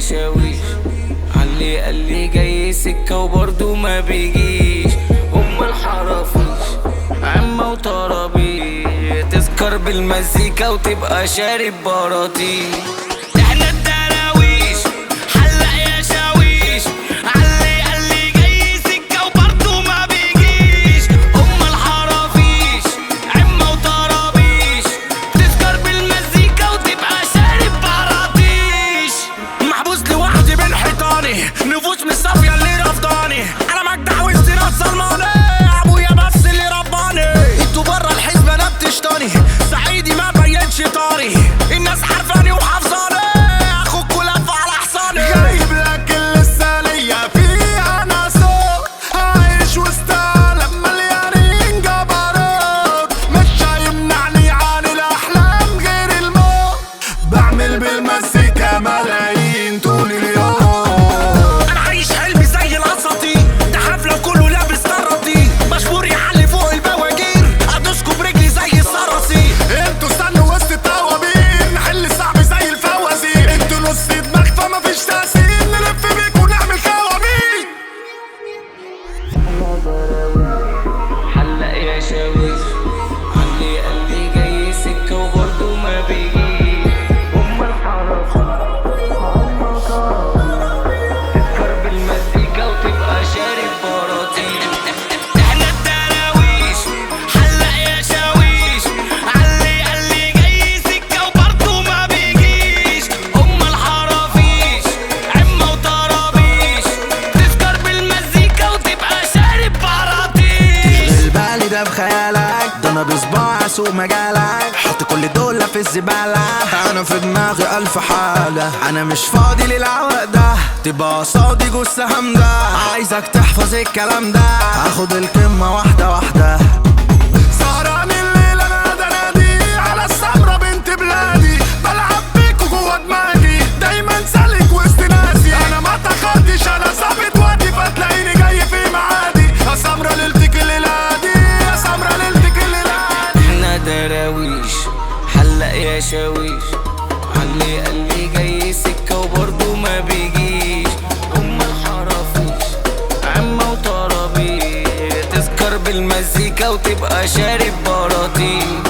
شاويش علي قال لي جاي سكة وبرضه ما بيجيش أم الحرافيش عمة وطرابيش تسكر بالمزيكا وتبقى شارب براطيش احنا الدراويش حلق يا شاويش علي قال لي جاي سكة وبرضه ما بيجيش أم الحرافيش عمة وطرابيش تسكر بالمزيكا وتبقى شارب براطيش محبوس لوحدي بين حيطاني نفوس مش صافية اللي رفضاني انا مجدع واستناد صلماني ابويا بس اللي رباني انتوا برا الحزب انا بتشطاني سعيدي ما بينش طاري الناس عارفاني وحافظاني اخوك ولف على حصاني جايب لك اللي لسه ليا فيها انا صوت عايش وسط عالم مليانين جبروت مش هيمنعني عن الاحلام غير الموت بعمل بالمزيكا ملايين طول اليوم انا عايش حلمي زي الاساطير ده حفله كله لابس طراطير مشهور يعلي فوق البواجير ادوسكوا برجلي زي الصراصير انتوا استنوا وسط الطوابير نحل الصعب زي الفوازير انتوا نص دماغ فما فيش تأثير نلف بيك ونعمل خوابير حلق يا شاويش علي قال لي جاي سكة وبرضه ما بيجيش أم الحرافيش عمة وطرابيش تسكر بالمزيكا وتبقى شارب براطيش احنا الدراويش حلق يا شاويش علي قال لي جاي سكة وبرضه ما بيجيش أم الحرافيش عمة وطرابيش تسكر بالمزيكا وتبقى شارب براطيش البالي ده بخيالك ده انا بصباع اسوق مجالك حط كل دول في الزبالة انا في دماغي الف حالة انا مش فاضي للعوق ده تبقى قصادي جثة همدة عايزك تحفظ الكلام ده هاخد الكلمة واحدة واحدة سهران الليل انا ده نادي على السمرة بنت بلادي بلعب بيكوا جوا دماغي دايما سالك وسط ناسي انا ما تاخدش انا ظابط وقتي فتلاقيني جاي في معادي يا سمرة ليلتك الليلادي يا سمرة ليلتك الليلادي احنا دراويش حلق يا شاويش علي قال لي جاي سكة وبرضه ما بيجيش أم الحرافيش عمة وطرابيش تسكر بالمزيكا وتبقى شارب براطيش